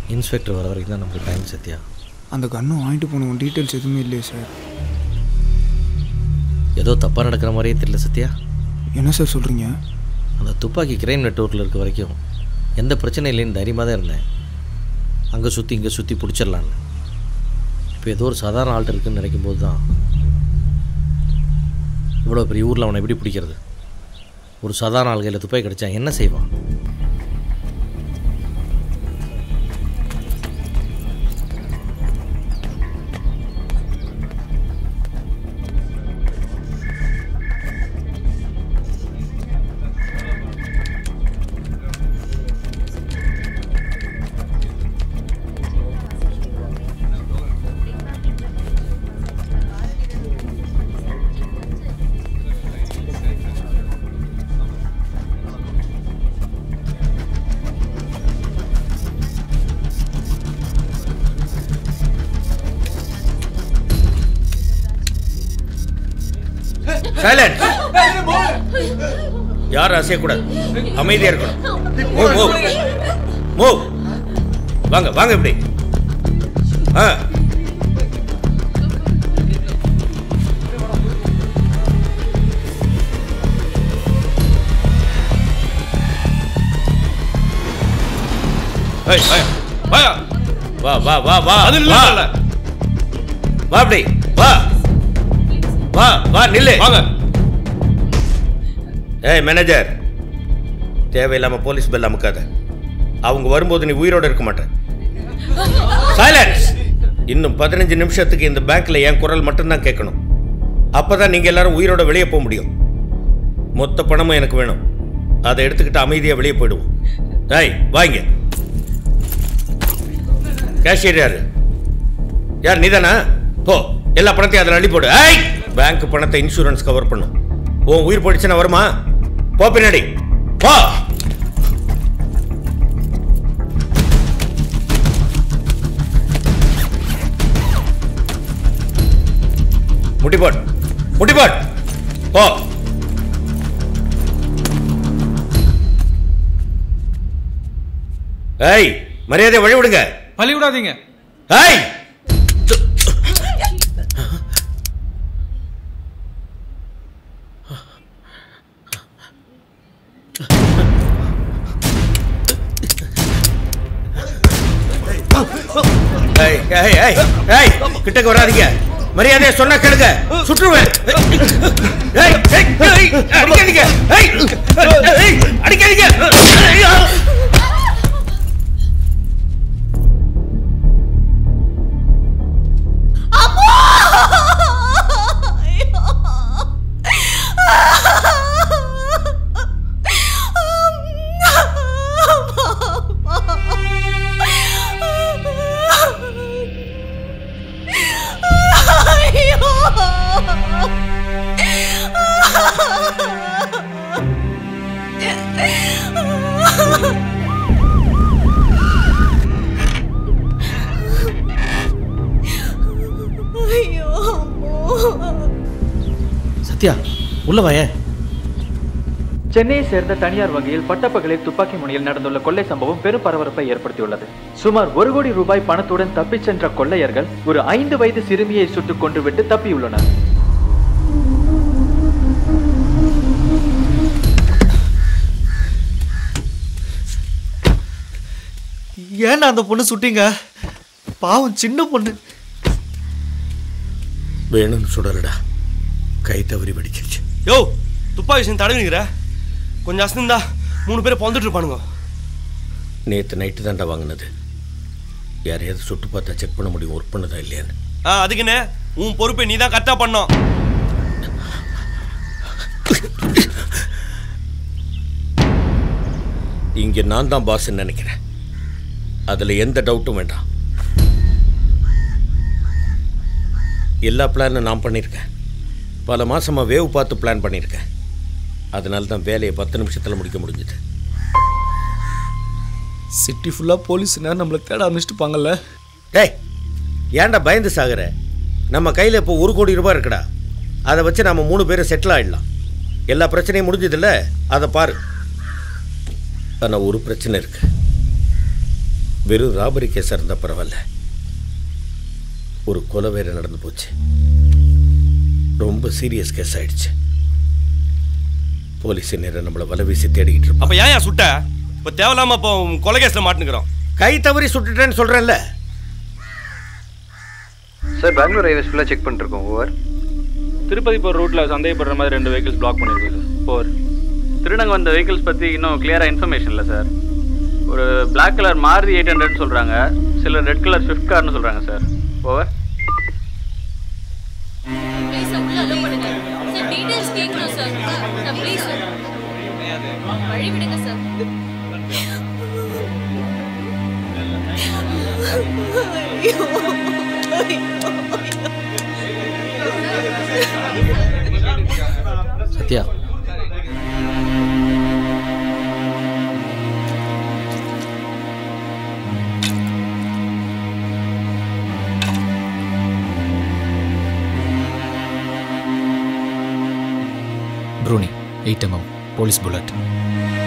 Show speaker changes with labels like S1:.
S1: Inspector வர வரைக்கும் தான் நமக்கு டைம் சத்யா
S2: அந்த கன்னும் வாங்கிட்டு போனவங்க டீட்டெயில்ஸ் எதுவுமே இல்லையே சார்
S1: ஏதோ தப்பாக நடக்கிற மாதிரியே தெரியல சத்யா
S2: என்ன சார் சொல்கிறீங்க
S1: அந்த துப்பாக்கி கிரைம் நெட்ஒர்க்கில் இருக்க வரைக்கும் எந்த பிரச்சனையும் இல்லைன்னு தைரியமாக தான் இருந்தேன் அங்கே சுற்றி இங்கே சுற்றி பிடிச்சிடலான்னு இப்போ ஏதோ ஒரு சாதாரண ஆள்கிட்ட இருக்குன்னு நினைக்கும் போது தான் இவ்வளோ பெரிய ஊரில் அவனை எப்படி பிடிக்கிறது ஒரு சாதாரண ஆள் கையில் துப்பாக்கி கிடச்சா என்ன செய்வான்
S3: சைலண்ட் யாரும் அசையக்கூடாது அமைதியா இருக்கணும் மூவ் மூவ் மூவ் வாங்க வாங்க இப்படி ஆ
S4: ஏய், வாயா, வாயா.
S3: வா வா வா வா
S4: அது
S3: வா
S4: இல்ல
S3: வா அப்படி வா வா வா நில்லு
S4: வாங்க
S3: ஏய் மேனேஜர் தேவையில்லாம போலீஸ் பெல் அமுக்காத அவங்க வரும்போது நீ உயிரோட இருக்க மாட்ட சைலன்ஸ் இன்னும் பதினஞ்சு நிமிஷத்துக்கு இந்த பேங்க்ல என் குரல் மட்டும்தான் கேட்கணும் அப்பதான் நீங்க எல்லாரும் உயிரோட வெளியே போக முடியும் மொத்த பணமும் எனக்கு வேணும் அதை எடுத்துக்கிட்டு அமைதியா வெளியே போயிடுவோம் டேய் வாங்க கேஷியர் யாரு யார் நீதானா போ எல்லா பணத்தையும் அதில் அள்ளி போடு ஐய் பேங்க் பணத்தை இன்சூரன்ஸ் கவர் பண்ணும் உன் உயிர் போயிடுச்சுன்னா வருமா போ பின்னாடி போ முட்டி போட் முட்டி போட் போ ஏய் மரியாதை வழி விடுங்க
S4: பழி விடாதீங்க
S3: ஏய் ஏய் ஏய் ஏய் ஏய் கிட்டக்க வராதீங்க மரியாதையா சொன்னா கேளுங்க சுற்றுவேன் ஏய் ஏய், ஏய் அடிக்காதீங்க ஏய் ஏய் அடிக்காதீங்க ஐயோ!
S1: சத்யா உள்ள வாயேன்
S5: சென்னையை சேர்ந்த தனியார் வங்கியில் பட்டப்பகலில் துப்பாக்கி முனையில் நடந்துள்ள கொள்ளை சம்பவம் பெரும் பரபரப்பை ஏற்படுத்தியுள்ளது சுமார் ஒரு கோடி ரூபாய் பணத்துடன் தப்பிச் சென்ற கொள்ளையர்கள் ஒரு ஐந்து வயது சிறுமியை சுட்டுக் கொன்று விட்டு தப்பியுள்ளனர்
S6: ஏன்டா அந்த பொண்ணு சுட்டீங்க பாவம் சின்ன பொண்ணு
S3: வேணும்னு சுடலடா கை தவறி வெடிச்சிருச்சு
S4: யோ துப்பாக்கி விஷயம் தடவிங்கிற கொஞ்சம் அசந்தா மூணு பேரை பொந்துட்டு இருப்பானுங்க
S3: நேற்று நைட்டு தான்டா வாங்கினது யாரையாவது சுட்டு பார்த்தா செக் பண்ண முடியும் ஒர்க் பண்ணதா இல்லையான்னு
S4: ஆ அதுக்குன்னு உன் பொறுப்பை நீ தான் கரெக்டாக பண்ணோம்
S3: இங்கே நான் தான் பாஸ்ன்னு நினைக்கிறேன் அதில் எந்த டவுட்டும் வேண்டாம் எல்லா பிளானும் நான் பண்ணியிருக்கேன் பல மாசமா வேவ் பார்த்து பிளான் பண்ணியிருக்கேன் அதனால தான் வேலையை பத்து நிமிஷத்தில் முடிக்க முடிஞ்சுது
S6: சிட்டி ஃபுல்லாக போலீஸ்னா நம்மளை தேட ஆரம்பிச்சிட்டுப்பாங்கல்ல
S3: டேய் ஏன்டா பயந்து சாகுற நம்ம கையில் இப்போ ஒரு கோடி ரூபாய் இருக்குடா அதை வச்சு நம்ம மூணு பேரும் செட்டில் ஆயிடலாம் எல்லா பிரச்சனையும் முடிஞ்சதில்ல அதை பாரு ஆனால் ஒரு பிரச்சனை இருக்கு வெறும் ராபரி கேஸாக இருந்தால் பரவாயில்ல ஒரு கொலை வேற நடந்து போச்சு ரொம்ப சீரியஸ் கேஸ் ஆயிடுச்சு போலீஸ் நேரம் நம்மளை வலை வீசி தேடிக்கிட்டு இருப்போம்
S4: அப்ப ஏன் ஏன் சுட்ட இப்ப தேவையில்லாம இப்போ கொலை கேஸ்ல மாட்டுக்கிறோம்
S3: கை தவறி சுட்டுட்டேன்னு சொல்கிறேன்ல
S7: சார் பெங்களூர் ஹைவேஸ் ஃபுல்லாக செக் பண்ணிருக்கோம் ஓவர் திருப்பதி போகிற ரூட்டில் சந்தேகப்படுற மாதிரி ரெண்டு வெஹிக்கிள்ஸ் பிளாக் பண்ணியிருக்கோம் சார் ஓவர் திருநங்க வந்த வெஹிக்கிள்ஸ் பற்றி இன்னும் கிளியராக இன்ஃபர்மேஷன் இல்லை சார் ஒரு Black கலர் மாருதி எயிட் ஹண்ட்ரட்னு சொல்கிறாங்க சில ரெட் கலர் ஸ்விஃப்ட் கார்னு சொல்கிறாங்க சார் ஓவர்
S8: ப்ளீஸ் சார் உள்ள அலோவ் பண்ணுங்க சார் டீடைல்ஸ் கேட்கணும் சார் சார் ப்ளீஸ் சார் வழி விடுங்க சார்
S1: சத்யா
S9: ப்ரூனி எயிட் எம்எம் போலீஸ் புல்லட்